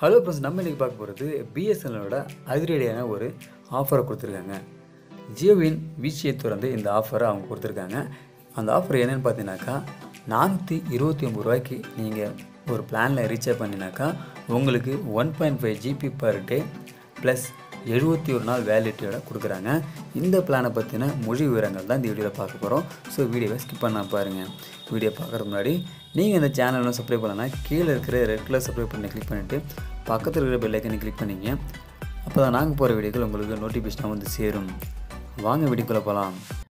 Hello friends நம்ம இன்றைக்கி பார்க்க போகிறது பிஎஸ்என்எலோட அதிரடியான ஒரு ஆஃபரை கொடுத்துருக்காங்க ஜியோவின் வீழ்ச்சியை தொடர்ந்து இந்த ஆஃபரை அவங்க கொடுத்துருக்காங்க அந்த ஆஃபர் என்னென்னு பார்த்தீங்கன்னாக்கா நானூற்றி இருபத்தி ஒம்பது ரூபாய்க்கு நீங்கள் ஒரு பிளானில் ரீசார்ஜ் பண்ணினாக்கா உங்களுக்கு one point five GB per day plus எழுபத்தி ஒரு நாள் வேலிட்டியோட கொடுக்குறாங்க இந்த பிளானை பற்றின மொழி விவரங்கள் தான் இந்த வீடியோவில் பார்க்க போகிறோம் ஸோ வீடியோவை ஸ்கிப் பண்ண பாருங்கள் வீடியோ பார்க்குறதுக்கு முன்னாடி நீங்கள் இந்த சேனலும் சப்ஸ்கிரைப் பண்ணலன்னா கீழே இருக்கிற ரெட் கலர் சப்ஸ்கிரைப் பண்ணி கிளிக் பண்ணிவிட்டு பக்கத்தில் இருக்கிற பெல் ஐக்கனை கிளிக் பண்ணிங்க அப்போ தான் நாங்கள் போகிற வீடியோக்கள் உங்களுக்கு நோட்டிஃபிகேஷனாக வந்து சேரும் வாங்க வீடியோக்குள்ளே போகலாம்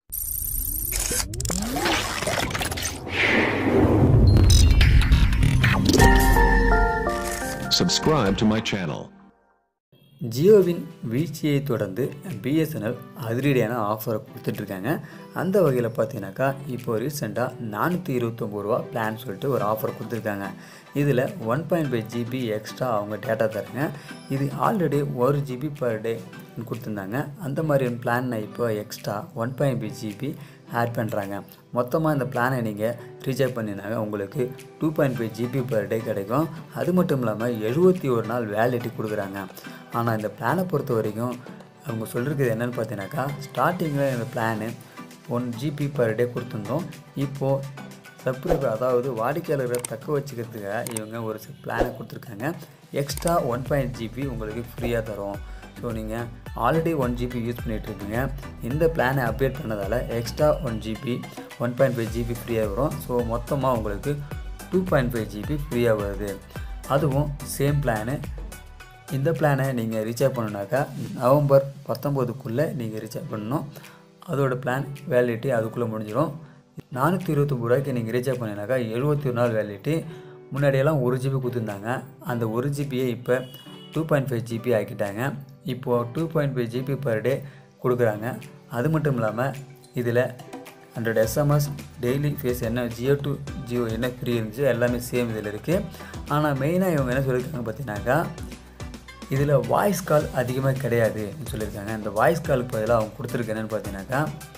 Subscribe to my channel. ஜியோவின் வீழ்ச்சியை தொடர்ந்து பிஎஸ்என்எல் அதிரடியான ஆஃபரை கொடுத்துட்ருக்காங்க அந்த வகையில் பார்த்தீங்கன்னாக்கா இப்போ ரீசெண்டாக நானூற்றி இருபத்தொம்பது ரூபா பிளான் சொல்லிட்டு ஒரு ஆஃபர் கொடுத்துருக்காங்க இதில் one point five GB extra அவங்க டேட்டா தராங்க இது ஆல்ரெடி ஒரு ஜிபி பர் டே கொடுத்துருந்தாங்க அந்த மாதிரி பிளானை இப்போ extra one point five GB add பண்ணுறாங்க மொத்தமாக இந்த பிளானை நீங்கள் ரீசார்ஜ் பண்ணினாங்க உங்களுக்கு two point five GB per day கிடைக்கும் அது மட்டும் இல்லாமல் எழுபத்தி ஒரு நாள் வேலிட்டி கொடுக்குறாங்க ஆனால் இந்த பிளானை பொறுத்த வரைக்கும் அவங்க சொல்லியிருக்கிறது என்னென்னு பார்த்தீங்கன்னாக்கா ஸ்டார்டிங்கில் இந்த plan one GB per day கொடுத்துருந்தோம் இப்போது சப்ஸ்கிரைபர் அதாவது வாடிக்கையாளர்களை தக்க வச்சுக்கிறதுக்காக இவங்க ஒரு பிளானை கொடுத்துருக்காங்க எக்ஸ்ட்ரா ஒன் பாயிண்ட் ஜிபி உங்களுக்கு ஃப்ரீயாக தரும் ஸோ நீங்கள் ஆல்ரெடி ஒன் ஜிபி யூஸ் பண்ணிகிட்ருக்கீங்க இந்த பிளானை அப்டேட் பண்ணதால் extra one GB one point five GB ஃப்ரீயாக வரும் ஸோ மொத்தமாக உங்களுக்கு டூ பாயிண்ட் ஃபைவ் ஜிபி ஃப்ரீயாக வருது அதுவும் சேம் பிளானு இந்த பிளானை நீங்கள் ரீசார்ஜ் பண்ணணுனாக்கா நவம்பர் பத்தொம்போதுக்குள்ளே நீங்கள் ரீசார்ஜ் பண்ணணும் அதோட பிளான் வேலிடிட்டி அதுக்குள்ளே முடிஞ்சிடும் நானூற்றி இருபத்தொம்பது ரூபாய்க்கு நீங்கள் ரீசார்ஜ் பண்ணினாக்கா எழுபத்தி ஒரு நாள் வேலிடிட்டி முன்னாடியெல்லாம் ஒரு ஜிபி கொடுத்துருந்தாங்க அந்த ஒரு ஜிபியை இப்போ டூ பாயிண்ட் ஃபைவ் ஜிபி ஆக்கிட்டாங்க இப்போது two point five GB per day கொடுக்குறாங்க அது மட்டும் இல்லாமல் இதில் ஹண்ட்ரட் எஸ்எம்எஸ் டெய்லி ஃபேஸ் என்ன ஜியோ டு ஜியோ என்ன ஃப்ரீ இருந்துச்சு எல்லாமே சேம் இதில் இருக்குது ஆனால் மெயினாக இவங்க என்ன சொல்லியிருக்காங்க பார்த்தீங்கன்னாக்கா இதில் வாய்ஸ் கால் அதிகமாக கிடையாதுன்னு சொல்லியிருக்காங்க இந்த வாய்ஸ் காலுக்கு பதிலாக அவங்க கொடுத்துருக்கு என்னென்னு பார்த்தீங்கன்னாக்கா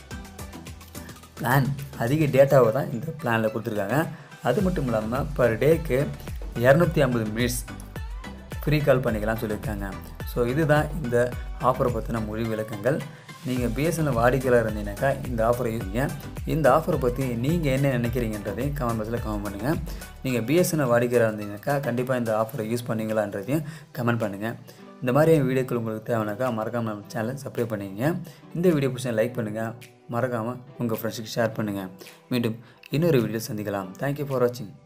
பிளான் அதிக டேட்டாவை தான் இந்த பிளானில் கொடுத்துருக்காங்க அது மட்டும் இல்லாமல் பர் டேக்கு இரநூத்தி ஐம்பது மினிட்ஸ் ஃப்ரீ கால் பண்ணிக்கலாம் சொல்லியிருக்காங்க ஸோ இதுதான் இந்த ஆஃபரை பற்றின மொழி விளக்கங்கள் நீங்கள் பிஎஸ்என்எல் வாடிக்கையாளர் இருந்தீங்கன்னாக்கா இந்த ஆஃபரை யூஸிங்க இந்த ஆஃபரை பற்றி நீங்கள் என்ன நினைக்கிறீங்கன்றதையும் கமெண்ட் பாக்ஸில் கமெண்ட் பண்ணுங்கள் நீங்கள் பிஎஸ்என்எல் வாடிக்கையாளர் இருந்தீங்கன்னாக்கா கண்டிப்பாக இந்த ஆஃபரை யூஸ் பண்ணீங்களான்றதையும் கமெண்ட் பண்ணுங்கள் இந்த மாதிரி வீடியோக்கள் உங்களுக்கு தேவைனாக்கா மறக்காமல் நம்ம சேனலை சப்ஸ்கிரைப் பண்ணிக்கங்க இந்த வீடியோ பிடிச்சா லைக் பண்ணுங்கள் மறக்காமல் உங்கள் ஃப்ரெண்ட்ஸுக்கு ஷேர் பண்ணுங்கள் மீண்டும் இன்னொரு வீடியோ சந்திக்கலாம் தேங்க்யூ ஃபார் வாட்சிங்